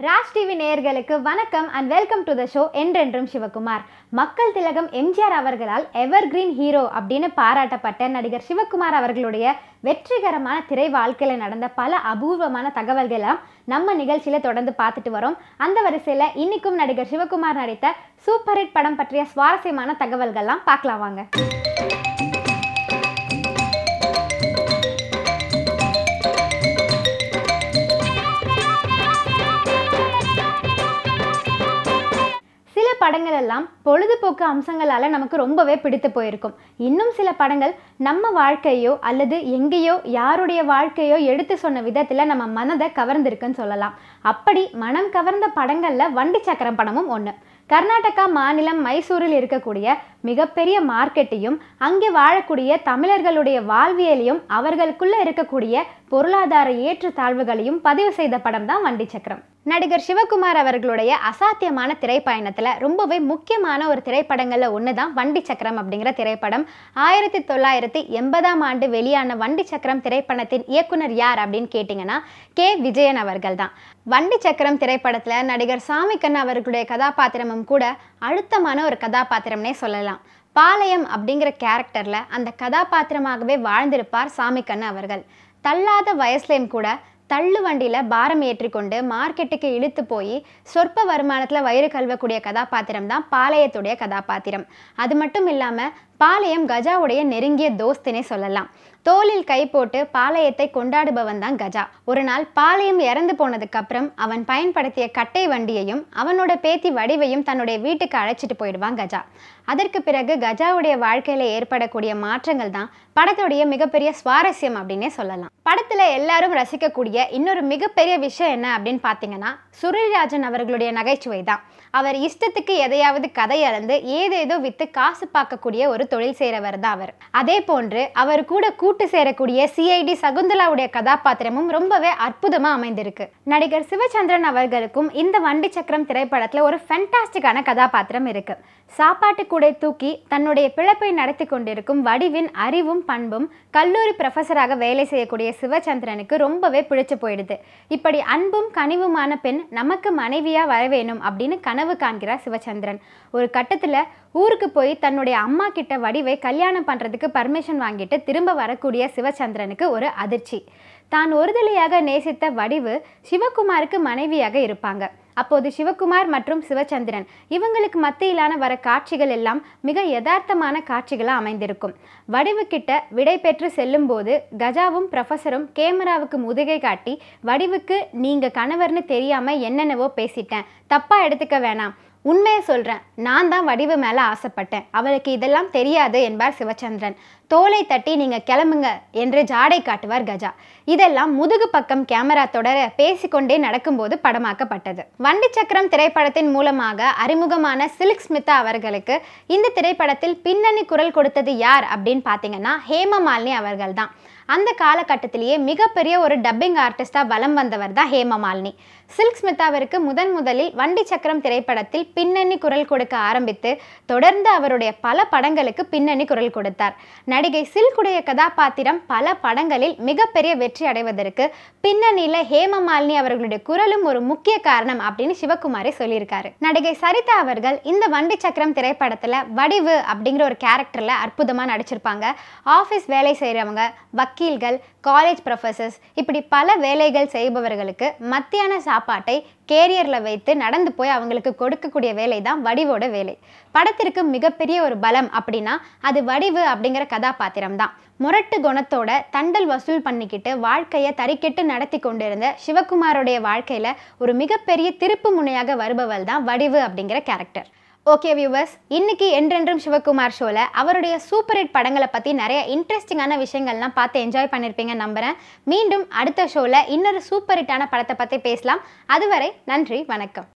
Raj TV நேயர்களுக்கு வணக்கம் and welcome to the show என்றென்றும் சிவகுமார் மக்கள் திலகம் எம்ஜிஆர் அவர்களால் எவர்கிரீன் ஹீரோ அப்படின்னு பாராட்டப்பட்ட நடிகர் சிவகுமார் அவர்களுடைய வெற்றிகரமான திரை வாழ்க்கையில் நடந்த பல அபூர்வமான தகவல்களாம் நம்ம நிகழ்ச்சியில தொடர்ந்து பார்த்துட்டு வரோம் அந்த வரிசையில் இன்னைக்கும் நடிகர் சிவகுமார் நடித்த சூப்பர் ஹிட் படம் பற்றிய சுவாரஸ்யமான தகவல்கள்லாம் பார்க்கலாம் வாங்க சில படங்கள் எல்லாம் பொழுதுபோக்கு அம்சங்களால நமக்கு ரொம்பவே பிடித்து போயிருக்கும் இன்னும் சில படங்கள் நம்ம வாழ்க்கையோ அல்லது எங்கேயோ யாருடைய வாழ்க்கையோ எடுத்து சொன்ன விதத்தில் நம்ம மனதை கவர்ந்திருக்குன்னு சொல்லலாம் அப்படி மனம் கவர்ந்த படங்களில் வண்டி சக்கரம் படமும் ஒன்று கர்நாடகா மாநிலம் மைசூரில் இருக்கக்கூடிய மிகப்பெரிய மார்க்கெட்டையும் அங்கே வாழக்கூடிய தமிழர்களுடைய வாழ்வியலையும் அவர்களுக்குள்ள இருக்கக்கூடிய பொருளாதார ஏற்றத்தாழ்வுகளையும் பதிவு செய்த படம் தான் வண்டி சக்கரம் நடிகர் சிவகுமார் அவர்களுடைய அசாத்தியமான திரைப்பயணத்தில் ரொம்பவே முக்கியமான ஒரு திரைப்படங்களில் ஒன்று தான் வண்டி சக்கரம் அப்படிங்கிற திரைப்படம் ஆயிரத்தி தொள்ளாயிரத்தி எண்பதாம் ஆண்டு வெளியான வண்டி சக்கரம் திரைப்படத்தின் இயக்குனர் யார் அப்படின்னு கேட்டிங்கன்னா கே விஜயன் அவர்கள் தான் வண்டி சக்கரம் திரைப்படத்தில் நடிகர் சாமிக்கண்ணன் அவர்களுடைய கதாபாத்திரமும் கூட அழுத்தமான ஒரு கதாபாத்திரம்னே சொல்லலாம் பாளையம் அப்படிங்கிற கேரக்டரில் அந்த கதாபாத்திரமாகவே வாழ்ந்திருப்பார் சாமிக்கண்ணு அவர்கள் தள்ளாத வயசுலேயும் கூட தள்ளு வண்டியில் பாரம் ஏற்றிக்கொண்டு மார்க்கெட்டுக்கு இழுத்து போய் சொற்ப வருமானத்தில் வயிறு கழுவக்கூடிய கதாபாத்திரம் தான் பாளையத்துடைய கதாபாத்திரம் அது மட்டும் இல்லாமல் பாளையம் கஜாவுடைய நெருங்கிய தோஸ்தினே சொல்லலாம் தோளில் கை போட்டு பாளையத்தை கொண்டாடுபவன் தான் கஜா ஒரு நாள் பாளையம் இறந்து போனதுக்கு அப்புறம் அவன் பயன்படுத்திய கட்டை வண்டியையும் அவனோட பேத்தி வடிவையும் தன்னுடைய வீட்டுக்கு அழைச்சிட்டு போயிடுவான் கஜா அதற்கு பிறகு கஜாவுடைய வாழ்க்கையில ஏற்படக்கூடிய மாற்றங்கள் தான் படத்துடைய மிகப்பெரிய சுவாரஸ்யம் அப்படின்னே சொல்லலாம் படத்துல எல்லாரும் ரசிக்கக்கூடிய இன்னொரு மிகப்பெரிய விஷயம் என்ன அப்படின்னு பார்த்தீங்கன்னா சுருளிராஜன் அவர்களுடைய நகைச்சுவை தான் அவர் இஷ்டத்துக்கு எதையாவது கதை அளந்து ஏதேதோ வித்து காசு பார்க்கக்கூடிய ஒரு தொழில் செய்கிறவர் தான் அவர் அதே போன்று அவர் கூட கூட்டு சேரக்கூடிய சிஐடி சகுந்தலாவுடைய கதாபாத்திரமும் ரொம்பவே அற்புதமா அமைந்திருக்கு நடிகர் சிவச்சந்திரன் அவர்களுக்கும் இந்த வண்டி சக்கரம் திரைப்படத்துல ஒரு ஃபென்டாஸ்டிக்கான கதாபாத்திரம் இருக்கு சாப்பாட்டு கூடை தூக்கி தன்னுடைய பிழைப்பை நடத்தி கொண்டிருக்கும் வடிவின் அறிவும் பண்பும் கல்லூரி ப்ரொஃபஸராக வேலை செய்யக்கூடிய சிவச்சந்திரனுக்கு ரொம்பவே பிடிச்சு போயிடுது இப்படி அன்பும் கனிவுமான பெண் நமக்கு மனைவியா வர வேணும் அப்படின்னு கனவு காண்கிறார் சிவச்சந்திரன் ஒரு கட்டத்துல ஊருக்கு போய் தன்னுடைய அம்மா கிட்ட வடிவை கல்யாணம் பண்றதுக்கு பர்மிஷன் வாங்கிட்டு திரும்ப வரக்கூடிய சிவச்சந்திரனுக்கு ஒரு அதிர்ச்சி தான் ஒருதலையாக நேசித்த வடிவு சிவகுமாருக்கு மனைவியாக இருப்பாங்க அப்போது சிவகுமார் மற்றும் சிவச்சந்திரன் இவங்களுக்கு மத்தியிலான வர காட்சிகள் எல்லாம் மிக யதார்த்தமான காட்சிகளாக அமைந்திருக்கும் வடிவு கிட்ட விடை பெற்று செல்லும்போது கஜாவும் ப்ரொஃபஸரும் கேமராவுக்கு முதுகை காட்டி வடிவுக்கு நீங்க கணவர்னு தெரியாம என்னென்னவோ பேசிட்டேன் தப்பா எடுத்துக்க வேணாம் உண்மையை சொல்கிறேன் நான் தான் வடிவு மேலே ஆசைப்பட்டேன் அவளுக்கு இதெல்லாம் தெரியாது என்பார் சிவச்சந்திரன் தோலை தட்டி நீங்கள் கிளம்புங்க என்று ஜாடை காட்டுவார் கஜா இதெல்லாம் முதுகு பக்கம் கேமரா தொடர பேசிக்கொண்டே நடக்கும்போது படமாக்கப்பட்டது வண்டி சக்கரம் திரைப்படத்தின் மூலமாக அறிமுகமான சில்க் ஸ்மிதா அவர்களுக்கு இந்த திரைப்படத்தில் பின்னணி குரல் கொடுத்தது யார் அப்படின்னு பார்த்தீங்கன்னா ஹேமமாலினி அவர்கள் தான் அந்த காலகட்டத்திலேயே மிகப்பெரிய ஒரு டப்பிங் ஆர்டிஸ்டாக வலம் வந்தவர் தான் ஹேமமாலினி சில்க் ஸ்மிதாவிற்கு முதன் முதலில் வண்டி சக்கரம் திரைப்படத்தில் பின்னணி குரல் கொடுக்க ஆரம்பித்து தொடர்ந்து அவருடைய பல படங்களுக்கு பின்னணி குரல் கொடுத்தார் நடிகை சில்குடைய கதாபாத்திரம் பல படங்களில் மிகப்பெரிய வெற்றி அடைவதற்கு பின்னணியில் ஹேமமாலினி அவர்களுடைய குரலும் ஒரு முக்கிய காரணம் அப்படின்னு சிவகுமாரே சொல்லியிருக்காரு நடிகை சரிதா அவர்கள் இந்த வண்டி சக்கரம் திரைப்படத்தில் வடிவு அப்படிங்கிற ஒரு கேரக்டரில் அற்புதமாக நடிச்சிருப்பாங்க ஆஃபீஸ் வேலை செய்கிறவங்க வக்கீல்கள் காலேஜ் ப்ரொஃபஸர்ஸ் இப்படி பல வேலைகள் செய்பவர்களுக்கு மத்தியான சாப்பாட்டை கேரியரில் வைத்து நடந்து போய் அவங்களுக்கு கொடுக்கக்கூடிய வேலை தான் வடிவோட வேலை படத்திற்கு மிகப்பெரிய ஒரு பலம் அப்படின்னா அது வடிவு அப்படிங்கிற கதாபாத்திரம் தான் முரட்டு குணத்தோட தண்டல் வசூல் பண்ணிக்கிட்டு வாழ்க்கையை தறிக்கெட்டு நடத்தி கொண்டிருந்த சிவகுமாரோடைய வாழ்க்கையில் ஒரு மிகப்பெரிய திருப்பு முனையாக வருபவள் தான் வடிவு அப்படிங்கிற கேரக்டர் ஓகே வியூவர்ஸ் இன்னைக்கு என்றென்றும் சிவகுமார் ஷோவில் அவருடைய சூப்பர் ஹிட் படங்களை பற்றி நிறைய இன்ட்ரெஸ்டிங்கான விஷயங்கள்லாம் பார்த்து என்ஜாய் பண்ணியிருப்பீங்க நம்புகிறேன் மீண்டும் அடுத்த ஷோவில் இன்னொரு சூப்பர் ஹிட்டான படத்தை பற்றி பேசலாம் அதுவரை நன்றி வணக்கம்